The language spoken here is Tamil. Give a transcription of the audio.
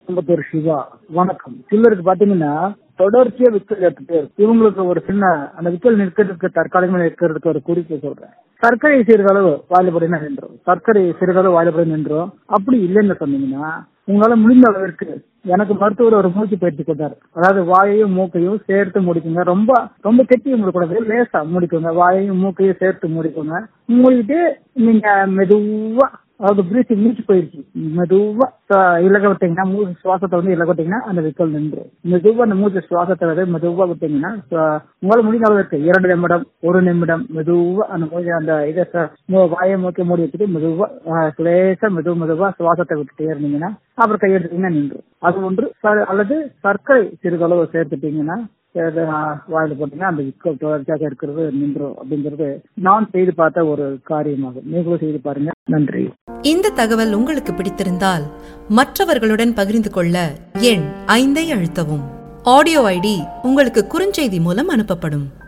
ஐம்பத்தொரு சிவா வணக்கம் சிலருக்கு பாத்தீங்கன்னா தொடர்ச்சியா விக்கல் எடுத்துட்டே இருக்கு இவங்களுக்கு ஒரு சின்ன அந்த விக்கல் நிற்கிறதுக்கு தற்காலிகமா நிற்கிறதுக்கு ஒரு குறிப்பு சொல்றேன் சர்க்கரை சிறிதளவு வாயிலப்படினா நின்றோம் சர்க்கரை சிறிதளவு வாயிலப்படி நின்றோம் அப்படி இல்லைன்னு சொன்னீங்கன்னா உங்களால முடிந்த அளவிற்கு எனக்கு மருத்துவர் ஒரு மூச்சு பயிற்சி கொடுத்தாரு அதாவது வாயையும் மூக்கையும் சேர்த்து முடிக்குங்க ரொம்ப ரொம்ப கெட்டியும் மூடக்கூடாது லேசா மூடிக்கோங்க வாயையும் மூக்கையும் சேர்த்து மூடிக்கோங்க மூடிட்டு நீங்க மெதுவா அதாவது பிரீத்திங் மூச்சு போயிருச்சு மெதுவா அஹ், இலக விட்டீங்கன்னா மூச்சு சுவாசத்தை வந்து இலக விட்டீங்கன்னா அந்த விக்கல் நின்று மெதுவா அந்த மூச்சு சுவாசத்தை வந்து மெதுவா விட்டீங்கன்னா அஹ், உங்களால முடிந்த அளவு இருக்கு இரண்டு நிமிடம் ஒரு நிமிடம் மெதுவா அந்த மூச்சு அந்த இதை ச- மூ- வாயை மூக்கை மூடி வச்சுட்டு மெதுவா அஹ், லேசா மெது மெதுவா சுவாசத்தை விட்டுட்டே இருந்தீங்கன்னா அப்புறம் கையெடுத்தீங்கன்னா நின்று அது ஒன்று ச- அல்லது சர்க்கரை சிறிதளவு சேர்த்துட்டீங்கன்னா அது, ஆஹ், வாயில போட்டீங்கன்னா அந்த விக்கல் தொடர்ச்சியாக இருக்கிறது நின்றும் அப்படிங்கிறது நான் செய்து பார்த்த ஒரு காரியமாகும் நீங்களும் செய்து பாருங்க நன்றி இந்த தகவல் உங்களுக்கு பிடித்திருந்தால் மற்றவர்களுடன் பகிர்ந்து கொள்ள எண் ஐந்தை அழுத்தவும் ஆடியோ ஐடி உங்களுக்கு குறுஞ்செய்தி மூலம் அனுப்பப்படும்